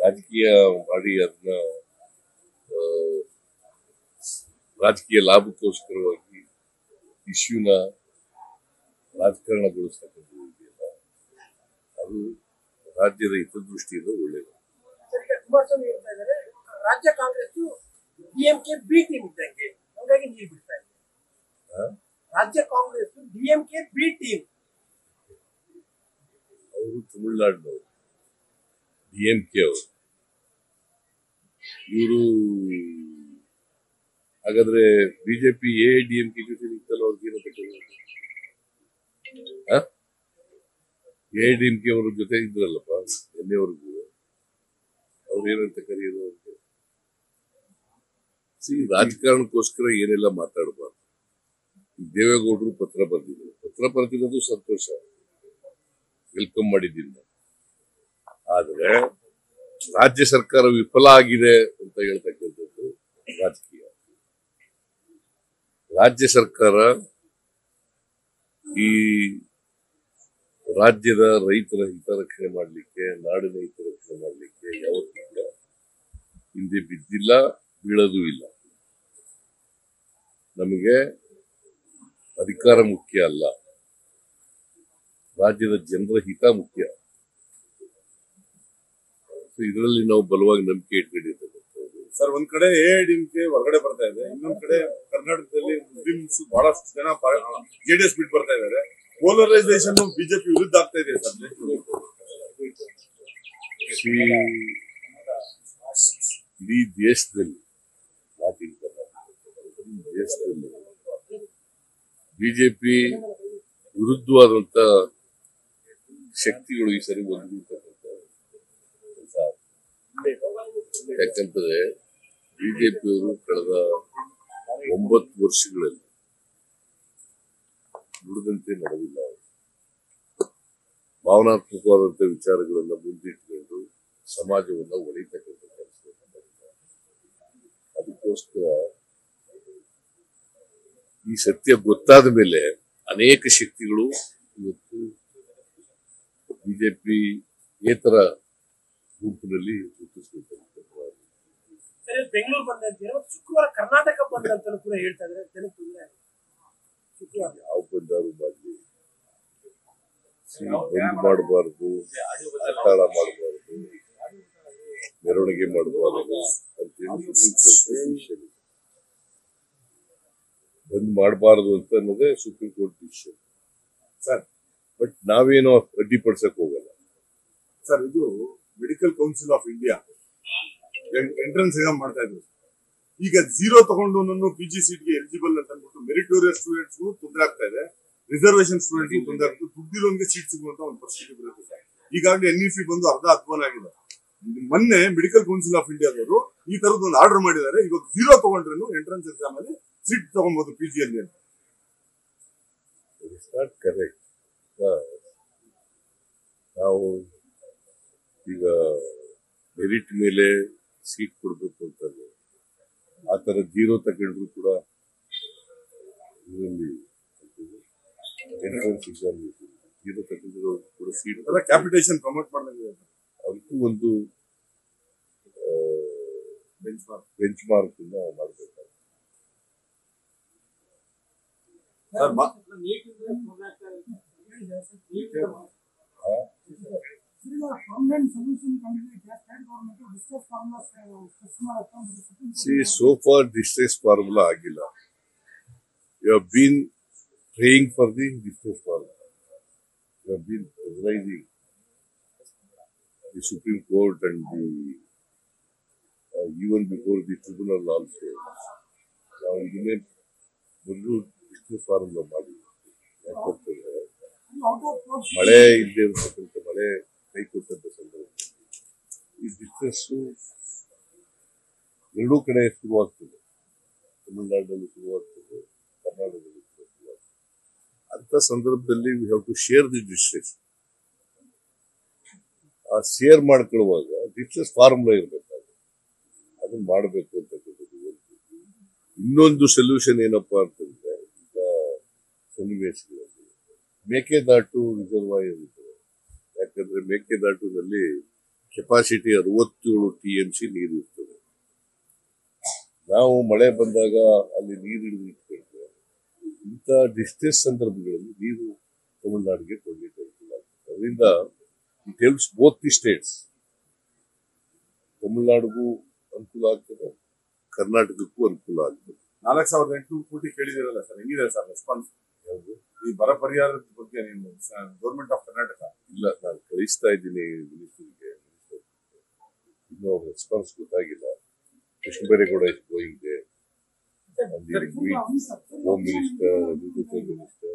ರಾಜಕೀಯ ಮಾಡಿ ಅದನ್ನ ಆ, ರಾಜಕೀಯ ಲಾಭಕ್ಕೋಸ್ಕರವಾಗಿ ಇಶ್ಯೂನ ರಾಜಕಾರಣಗೊಳಿಸ್ತಕ್ಕಂಥದ್ದು ಇದೆಯಲ್ಲ ಅದು ರಾಜ್ಯದ ಹಿತದೃಷ್ಟಿಯಿಂದ ಒಳ್ಳೆಯದು ಸರಿಗೆ ಕುಮಾರಸ್ವಾಮಿ ಹೇಳ್ತಾ ಇದ್ದಾರೆ ರಾಜ್ಯ ಕಾಂಗ್ರೆಸ್ ಡಿಎಂಕೆ ಬಿ ಟೀಮ್ ಇದ್ದಂಗೆ ಹಂಗಾಗಿ ನೀರು ಬಿಡ್ತಾ ಇದೆ ಆ? ರಾಜ್ಯ ಕಾಂಗ್ರೆಸ್ ಡಿಎಂಕೆ ಬಿ ಟೀಮ್ ಅವರು ತಮಿಳುನಾಡಿನವರು ಡಿ ಎಂ ಕೆ ಅವರು ಇವರು ಹಾಗಾದ್ರೆ BJP A D M K ಜೊತೆ ನಿಂತಲ್ಲ ಅವ್ರಿಗೆ ಏನೋ ಎ ಡಿ ಎಂ ಕೆ ಅವ್ರ ಜೊತೆ ಇದ್ರಲ್ಲಪ್ಪ ಎನ್ನೆವರೆಗೂ ಅವ್ರು ಏನಂತ ಕರೆಯೋದು ಅವ್ರಿಗೆ ಸಿ ರಾಜಕಾರಣಕ್ಕೋಸ್ಕರ ಏನೆಲ್ಲ ಮಾತಾಡಬಾರ್ದು ಈ ದೇವೇಗೌಡರು ಪತ್ರ ಬರೆದಿದ್ರು ಪತ್ರ ಬರೆದಿರೋದು ಸಂತೋಷ ವೆಲ್ಕಮ್ ಮಾಡಿದ್ದೀನಿ ನಾನು. ಆದ್ರೆ ರಾಜ್ಯ ಸರ್ಕಾರ ವಿಫಲ ಆಗಿದೆ ಅಂತ ಹೇಳ್ತಕ್ಕಂಥದ್ದು ರಾಜಕೀಯ ರಾಜ್ಯ ಸರ್ಕಾರ ಈ ರಾಜ್ಯದ ರೈತರ ಹಿತರಕ್ಷಣೆ ಮಾಡಲಿಕ್ಕೆ ನಾಡಿನ ಹಿತರಕ್ಷಣೆ ಮಾಡಲಿಕ್ಕೆ ಯಾವತ್ತೂ ಕೂಡ ಹಿಂದೆ ಬಿದ್ದಿಲ್ಲ ಬೀಳೋದು ಇಲ್ಲ ನಮಗೆ ಅಧಿಕಾರ ಮುಖ್ಯ ಅಲ್ಲ ರಾಜ್ಯದ ಜನರ ಹಿತ ಮುಖ್ಯ So ಇದರಲ್ಲಿ ನಾವು ಬಲವಾಗಿ ನಂಬಿಕೆ ಇಟ್ಕೊಂಡಿರ್ತಕ್ಕಂಥದ್ದು ಸರ್ ಒಂದ್ ಕಡೆ ಎಐಡಿಎಂಕೆ ಹೊರಗಡೆ ಬರ್ತಾ ಇದೆ ಇನ್ನೊಂದ್ ಕಡೆ ಕರ್ನಾಟಕದಲ್ಲಿ ಮುಸ್ಲಿಮ್ಸ್ ಬಹಳಷ್ಟು ಜನ ಜೆಡಿಎಸ್ ಬಿಟ್ಟು ಬರ್ತಾ ಇದ್ದಾರೆ ಪೋಲರೈಸೇಷನ್ ಬಿಜೆಪಿ ವಿರುದ್ಧ ಆಗ್ತಾ ಇದೆ ಸರ್ See, ಇಡೀ ದೇಶದಲ್ಲಿ not in ಕರ್ನಾಟಕ, ಇಡೀ ದೇಶದಲ್ಲಿ ಬಿಜೆಪಿ ವಿರುದ್ಧವಾದಂತ ಶಕ್ತಿಗಳು ಈ ಸರಿ ಒಂದುಗೂಡ್ತಕ್ಕಂಥ ಕೆಲಸ ಯಾಕಂತಂದ್ರೆ ಬಿಜೆಪಿಯವರು ಕಳೆದ ಒಂಬತ್ತು ವರ್ಷಗಳಲ್ಲಿ ನುಡಿದಂತೆ ನಡೆದಿಲ್ಲ ಅವರು ಭಾವನಾತ್ಮಕವಾದಂತ ವಿಚಾರಗಳನ್ನ ಮುಂದಿಟ್ಟುಕೊಂಡು ಸಮಾಜವನ್ನ ಒಳಿತಕ್ಕಂಥ ಕೆಲಸವನ್ನು ಮಾಡಿದ್ದಾರೆ ಅದಕ್ಕೋಸ್ಕರ ಈ ಸತ್ಯ ಗೊತ್ತಾದ ಮೇಲೆ ಅನೇಕ ಶಕ್ತಿಗಳು ಇವತ್ತು ಬಿಜೆಪಿ ಏತರ ಗುಂಪಿನಲ್ಲಿ ಗುರುತಿಸ್ಕೊಳ್ತಾರೆ ಸರಿ ಬೆಂಗಳೂರು ಬಂದ ಅಂತೀರ ಶುಕ್ರವಾರ ಕರ್ನಾಟಕ ಬಂದ ಅಂತ ಕೂಡ ಹೇಳ್ತಾ ಇದ್ದಾರೆ ಜನಕ್ಕೆ ತೊಂದರೆ ಆಗಿದೆ. ಶುಕ್ರವಾರ ಯಾವ ಬಂದಾರು ಮಾಡಲಿ ಬಂದ್ ಮಾಡಬಾರ್ದು ಅಟ್ಟಾಳ ಮಾಡಬಾರ್ದು ಮೆರವಣಿಗೆ ಮಾಡಬಾರ್ದು ಅಂತೇಳಿ ಸುಪ್ರೀಂ ಕೋರ್ಟ್ ಡಿಸಿಷನ್ ಬಂದ್ ಮಾಡಬಾರ್ದು ಅಂತ ಅನ್ನೋದೇ supreme court decision sir but ನಾವೇನೋ ಅಡ್ಡಿಪಡಿಸಕ್ ಹೋಗಲ್ಲ ಸರ್ ಇದು medical council of India entrance exam ಮಾಡ್ತಾ ಇದ್ರು ಈಗ ಝೀರೋ ತಗೊಂಡು ಪಿ ಜಿ ಸೀಟ್ಗೆ ಎಲಿಜಿಬಲ್ ಅಂತ ಅಂದ್ಬಿಟ್ಟು ಮೆರಿಟೋರಿಯಸ್ ಸ್ಟೂಡೆಂಟ್ಸ್ ತೊಂದರೆ ಆಗ್ತಾ ಇದೆ ರಿಸರ್ವೇಶನ್ ಸ್ಟೂಡೆಂಟ್ ತೊಂದರೆ ಆಗ್ತದೆ ದುಡ್ಡಿರೋನ್ಗೆ ಸೀಟ್ ಸಿಗುವಂತ ಒಂದು ಪರಿಸ್ಥಿತಿ ಬರುತ್ತೆ ಸರ್ ಈಗಾಗಲೇ ಎನ್ ಇ ಸಿ ಬಂದು ಅರ್ಧ ಅಧ್ವಾನ ಆಗಿದೆ ಮೊನ್ನೆ ಮೆಡಿಕಲ್ ಕೌನ್ಸಿಲ್ ಆಫ್ ಇಂಡಿಯಾದವರು ಈ ತರದ್ದು ಒಂದು ಆರ್ಡರ್ ಮಾಡಿದ್ದಾರೆ ಇವಾಗ ಝೀರೋ ತಗೊಂಡ್ರು ಎಂಟ್ರೆನ್ಸ್ ಎಕ್ಸಾಮ್ ಅಲ್ಲಿ ಸೀಟ್ ತಗೊಬಹುದು ಪಿ ಜಿ ಅಲ್ಲಿ ಅಂತ ಇಟ್ಸ್ ನಾಟ್ ಕರೆಕ್ಟ್ ನಾವು ಈಗ ಮೆರಿಟ್ ಮೇಲೆ ಸೀಟ್ ಕೊಡಬೇಕು ಅಂತಂದ್ರೆ ಆ ಥರ ಜೀರೋ ತಗೊಂಡ್ರು ಕೂಡ ಇದರಲ್ಲಿ ಎಂಟ್ರೆನ್ಸ್ ಎಕ್ಸಾಮ್ ಜೀರೋ ತಗೊಂಡ್ರು ಕೂಡ ಸೀಟ್ ಕ್ಯಾಪಿಟೇಷನ್ ಪ್ರಮೋಟ್ ಮಾಡಿದಂಗೆ ಅದಕ್ಕೂ ಒಂದು ಬೆಂಚ್ ಮಾರ್ಕ್ ಬೆಂಚ್ ಮಾರ್ಕ್ ಮಾಡಬೇಕಾಗುತ್ತೆ ಸರ್ ಮಾ- permanent solution candidate has state government to discuss formulas uh, customer account with the Supreme Court. See, so far distress formula ಆಗಿಲ್ಲ you have been praying for the distress formula you have been pressurizing the Supreme Court and the uh, even before the tribunal also ನಾವು ಇದನ್ನೇ ಮೊದಲು distress formula ಮಾಡಿ ಯಾಕಂತಂದ್ರೆ Out of court ಮಳೆ ಇಲ್ಲದೆ ಇರತಕ್ಕಂಥ ಮಳೆ ಕೈ ಕೊಟ್ಟಂತ ಸಂದರ್ಭದಲ್ಲಿ ಈ ಡಿಸ್ಟ್ರೆಸ್ಸು ಎರಡೂ ಕಡೆ ಶುರುವಾಗ್ತದೆ ತಮಿಳುನಾಡಿನಲ್ಲಿ ಶುರುವಾಗ್ತದೆ ಕರ್ನಾಟಕದಲ್ಲಿ ಕೂಡ ಶುರುವಾಗ್ತದೆ ಅಂತ ಸಂದರ್ಭದಲ್ಲಿ we have to share the distress ಆ ಶೇರ್ ಮಾಡ್ಕೊಳ್ಳುವಾಗ ಡಿಸ್ಟ್ರೆಸ್ ಫಾರ್ಮುಲಾ ಇರಬೇಕಾಗುತ್ತೆ ಅದನ್ನ ಮಾಡಬೇಕು ಅಂತಕ್ಕಂಥದ್ದು ಒಂದು ಇನ್ನೊಂದು ಸೊಲ್ಯೂಷನ್ ಏನಪ್ಪಾ ಅಂತಂದ್ರೆ ಈಗ ಸನ್ನಿವೇಶಗಳಲ್ಲಿ ಮೇಕೆದಾಟು ರಿಸರ್ವಾಯರ್ ಇದೆ ಯಾಕಂದ್ರೆ ಮೇಕೆದಾಟುನಲ್ಲಿ ಕೆಪಾಸಿಟಿ ಅರವತ್ತೇಳು ಟಿ ಎಂ ಸಿ ನೀರು ಇರ್ತದೆ ನಾವು ಮಳೆ ಬಂದಾಗ ಅಲ್ಲಿ ನೀರು ಹಿಡಿದು ಇಟ್ಕೊಳ್ತೇವೆ ಇಂಥ ಡಿಸ್ಟ್ರೆಸ್ ಸಂದರ್ಭಗಳಲ್ಲಿ ನೀರು ತಮಿಳುನಾಡಿಗೆ ಕೊಡ್ಲಿಕ್ಕೆ ಅನುಕೂಲ ಆಗ್ತದೆ ಅದರಿಂದ it helps both the states ತಮಿಳುನಾಡಿಗೂ ಅನುಕೂಲ ಆಗ್ತದೆ ಕರ್ನಾಟಕಕ್ಕೂ ಅನುಕೂಲ ಆಗ್ತದೆ ನಾಲ್ಕು ಸಾವಿರದ ಎಂಟುನೂರು ಕೋಟಿ ಕೇಳಿದಿರಲ್ಲ ಸರ್ ಹೆಂಗಿದೆ ಸರ್ ರೆಸ್ಪಾನ್ಸ್ ಯಾವುದು ಈ ಬರ ಪರಿಹಾರದ ಬಗ್ಗೆ ನೀವು ಗೌರ್ಮೆಂಟ್ ಆಫ್ ಕರ್ನಾಟಕ ಇಲ್ಲ ನಾನು ಕಳಿಸ್ತಾ ಇದ್ದೀನಿ ಮಿನಿಸ್ಟರ್ಗೆ ಇನ್ನೂ ರೆಸ್ಪಾನ್ಸ್ ಗೊತ್ತಾಗಿಲ್ಲ Krishna Byregowda is going the home minister agriculture minister